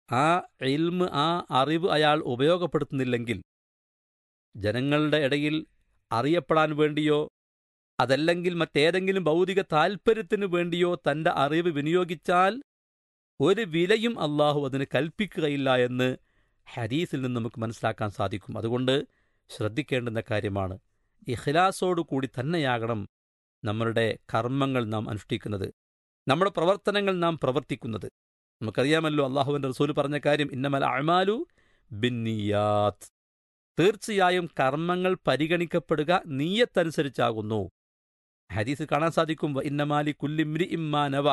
ആ ഇൽമ് ആ അറിവ് അയാൾ ഉപയോഗപ്പെടുത്തുന്നില്ലെങ്കിൽ ജനങ്ങളുടെ ഇടയിൽ അറിയപ്പെടാൻ വേണ്ടിയോ അതല്ലെങ്കിൽ മറ്റേതെങ്കിലും ഭൗതിക താൽപ്പര്യത്തിനു വേണ്ടിയോ തന്റെ അറിവ് വിനിയോഗിച്ചാൽ ഒരു വിലയും അള്ളാഹു അതിന് കൽപ്പിക്കുകയില്ല എന്ന് ഹദീസിൽ നിന്ന് നമുക്ക് മനസ്സിലാക്കാൻ സാധിക്കും അതുകൊണ്ട് ശ്രദ്ധിക്കേണ്ടുന്ന കാര്യമാണ് ഇഖ്ലാസോടുകൂടി തന്നെയാകണം നമ്മളുടെ കർമ്മങ്ങൾ നാം അനുഷ്ഠിക്കുന്നത് നമ്മുടെ പ്രവർത്തനങ്ങൾ നാം പ്രവർത്തിക്കുന്നത് നമുക്കറിയാമല്ലോ അള്ളാഹുവിന്റെ റസൂൽ പറഞ്ഞ കാര്യം ഇന്നമൽ അമാലു ബിന്നിയാത്ത് തീർച്ചയായും കർമ്മങ്ങൾ പരിഗണിക്കപ്പെടുക നീയത്തനുസരിച്ചാകുന്നു ഹദീസ് കാണാൻ സാധിക്കും "വ ഇന്നമാലി കുല്ലിമ്രി ഇമ്മാനവ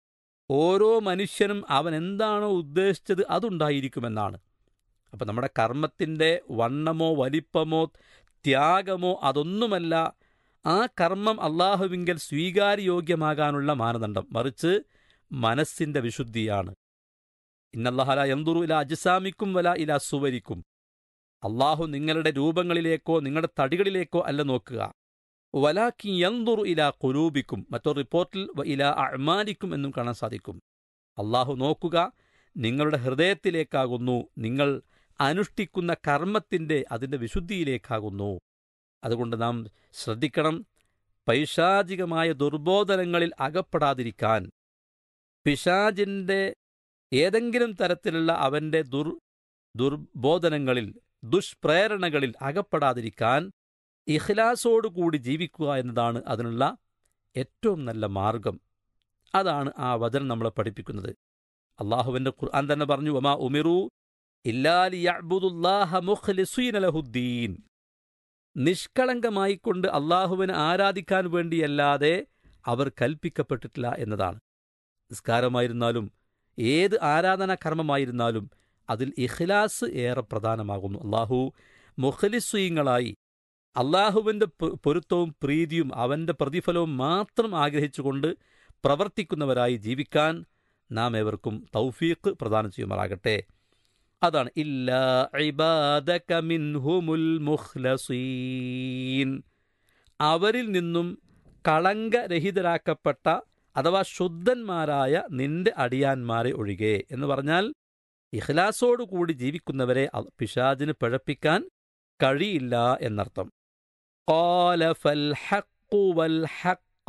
ഓരോ മനുഷ്യനും അവൻ എന്താണോ ഉദ്ദേശിച്ചത് അതുണ്ടായിരിക്കുമെന്നാണ് അപ്പം നമ്മുടെ കർമ്മത്തിൻ്റെ വണ്ണമോ വലിപ്പമോ ത്യാഗമോ അതൊന്നുമല്ല ആ കർമ്മം അള്ളാഹുവിങ്കൽ സ്വീകാര്യോഗ്യമാകാനുള്ള മാനദണ്ഡം മറിച്ച് മനസ്സിന്റെ വിശുദ്ധിയാണ് ഇന്നല്ലാഹല എന്തുറു ഇല അജിസാമിക്കും വല ഇല സുവരിക്കും അള്ളാഹു നിങ്ങളുടെ രൂപങ്ങളിലേക്കോ നിങ്ങളുടെ തടികളിലേക്കോ അല്ല നോക്കുക വലാക്കി യന്തുറു ഇല കുലൂബിക്കും മറ്റൊരു റിപ്പോർട്ടിൽ വ ഇല അഴ്മാനിക്കും എന്നും കാണാൻ സാധിക്കും അള്ളാഹു നോക്കുക നിങ്ങളുടെ ഹൃദയത്തിലേക്കാകുന്നു നിങ്ങൾ അനുഷ്ഠിക്കുന്ന കർമ്മത്തിന്റെ അതിന്റെ വിശുദ്ധിയിലേക്കാകുന്നു അതുകൊണ്ട് നാം ശ്രദ്ധിക്കണം പൈശാചികമായ ദുർബോധനങ്ങളിൽ അകപ്പെടാതിരിക്കാൻ പിശാചിന്റെ ഏതെങ്കിലും തരത്തിലുള്ള അവന്റെ ദുർ ദുർബോധനങ്ങളിൽ ദുഷ്പ്രേരണകളിൽ അകപ്പെടാതിരിക്കാൻ ഇഖ്ലാസോടുകൂടി ജീവിക്കുക എന്നതാണ് അതിനുള്ള ഏറ്റവും നല്ല മാർഗം അതാണ് ആ വചനം നമ്മളെ പഠിപ്പിക്കുന്നത് അള്ളാഹുവിന്റെ ഖുർആൻ തന്നെ പറഞ്ഞു വമാ ഉമിറു ഇല്ലാലിയഅ്ബുദുല്ലാഹ മുഖ്ലിസീന ലഹുദ്ദീൻ നിഷ്കളങ്കമായിക്കൊണ്ട് അള്ളാഹുവിനെ ആരാധിക്കാൻ വേണ്ടിയല്ലാതെ അവർ കൽപ്പിക്കപ്പെട്ടിട്ടില്ല എന്നതാണ് നിസ്കാരമായിരുന്നാലും ഏത് ആരാധനാ കർമ്മമായിരുന്നാലും അതിൽ ഇഖ്ലാസ് ഏറെ പ്രധാനമാകുന്നു അള്ളാഹു മുഖലിസ്വീങ്ങളായി അള്ളാഹുവിന്റെ പൊ- പൊരുത്തവും പ്രീതിയും അവന്റെ പ്രതിഫലവും മാത്രം ആഗ്രഹിച്ചുകൊണ്ട് പ്രവർത്തിക്കുന്നവരായി ജീവിക്കാൻ നാം ഏവർക്കും തൗഫീഖ് പ്രദാനം ചെയ്യുമാറാകട്ടെ അതാണ് ഇല്ലാ ഇബാദക മിൻഹുമുൽ മുഖ്ലസീൻ അവരിൽ നിന്നും കളങ്കരഹിതരാക്കപ്പെട്ട അഥവാ ശുദ്ധന്മാരായ നിന്റെ അടിയാന്മാരെ ഒഴികെ എന്ന് പറഞ്ഞാൽ ഇഖ്ലാസോടുകൂടി ജീവിക്കുന്നവരെ അ- പിശാചിന് പിഴപ്പിക്കാൻ കഴിയില്ല എന്നർത്ഥം قال فالحق والحق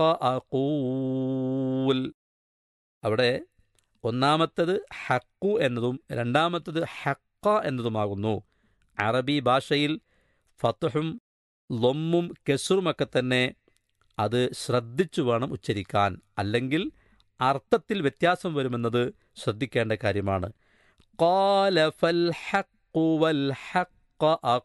أقول അവിടെ ഒന്നാമത്തത് ഹക്കു എന്നതും രണ്ടാമത്തത് ഹക്ക എന്നതുമാകുന്നു അറബി ഭാഷയിൽ ഫത്തുഹും ലൊമ്മും കെസുറുമൊക്കെ തന്നെ അത് ശ്രദ്ധിച്ചു വേണം ഉച്ചരിക്കാൻ അല്ലെങ്കിൽ അർത്ഥത്തിൽ വ്യത്യാസം വരുമെന്നത് ശ്രദ്ധിക്കേണ്ട കാര്യമാണ് قال فالحق والحق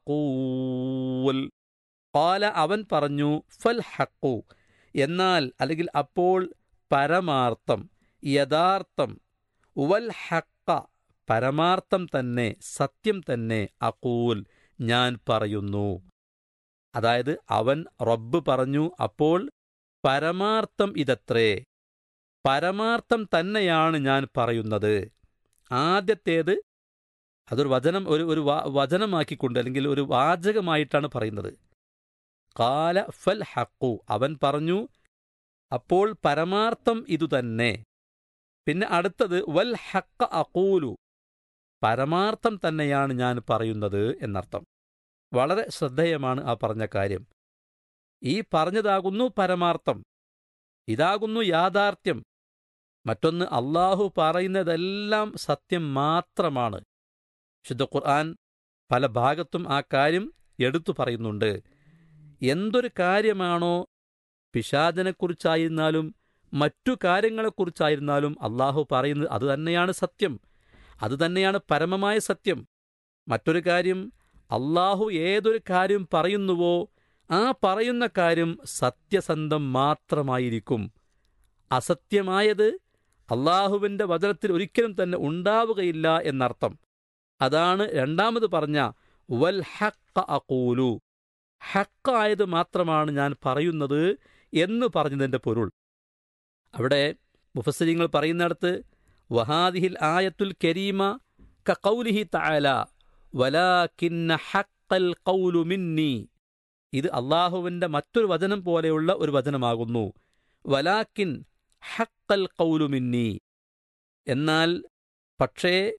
أقول قال അവൻ പറഞ്ഞു ഫൽ ഹക്കു എന്നാൽ അല്ലെങ്കിൽ അപ്പോൾ പരമാർത്ഥം യഥാർത്ഥം വൽ ഹക്ക പരമാർത്ഥം തന്നെ സത്യം തന്നെ അക്കൂൽ ഞാൻ പറയുന്നു അതായത് അവൻ റബ്ബ് പറഞ്ഞു അപ്പോൾ പരമാർത്ഥം ഇതത്രേ പരമാർത്ഥം തന്നെയാണ് ഞാൻ പറയുന്നത് ആദ്യത്തേത് അതൊരു വചനം ഒരു ഒരു വാ- വചനമാക്കിക്കൊണ്ട് അല്ലെങ്കിൽ ഒരു വാചകമായിട്ടാണ് പറയുന്നത് കാല ഫൽ ഹക്കു അവൻ പറഞ്ഞു അപ്പോൾ പരമാർത്ഥം ഇതുതന്നെ പിന്നെ അടുത്തത് വൽ ഹക്ക അക്കൂലു പരമാർത്ഥം തന്നെയാണ് ഞാൻ പറയുന്നത് എന്നർത്ഥം വളരെ ശ്രദ്ധേയമാണ് ആ പറഞ്ഞ കാര്യം ഈ പറഞ്ഞതാകുന്നു പരമാർത്ഥം ഇതാകുന്നു യാഥാർത്ഥ്യം മറ്റൊന്ന് അള്ളാഹു പറയുന്നതെല്ലാം സത്യം മാത്രമാണ് ശുദ്ധ ഖുർആൻ പല ഭാഗത്തും ആ കാര്യം എടുത്തു പറയുന്നുണ്ട് എന്തൊരു കാര്യമാണോ പിശാചനെക്കുറിച്ചായിരുന്നാലും മറ്റു കാര്യങ്ങളെക്കുറിച്ചായിരുന്നാലും അള്ളാഹു പറയുന്നത് അത് തന്നെയാണ് സത്യം അത് തന്നെയാണ് പരമമായ സത്യം മറ്റൊരു കാര്യം അള്ളാഹു ഏതൊരു കാര്യം പറയുന്നുവോ ആ പറയുന്ന കാര്യം സത്യസന്ധം മാത്രമായിരിക്കും അസത്യമായത് അള്ളാഹുവിന്റെ വചനത്തിൽ ഒരിക്കലും തന്നെ ഉണ്ടാവുകയില്ല എന്നർത്ഥം അതാണ് രണ്ടാമത് പറഞ്ഞ വൽ ഹക്ക അക്കൂലു ഹക്കായത് മാത്രമാണ് ഞാൻ പറയുന്നത് എന്ന് പറഞ്ഞതിന്റെ പൊരുൾ അവിടെ മുഫസരിങ്ങൾ പറയുന്നിടത്ത് വഹാദിഹിൽ ആയത്തുൽ കരീമ കൗലിഹി തആല വലാകിന്ന ഹക്കൽ ഖൗലു മിന്നി ഇത് അള്ളാഹുവിന്റെ മറ്റൊരു വചനം പോലെയുള്ള ഒരു വചനമാകുന്നു വലാക്കിൻ ഹക്കൽ ഖൗലു മിന്നി എന്നാൽ പക്ഷേ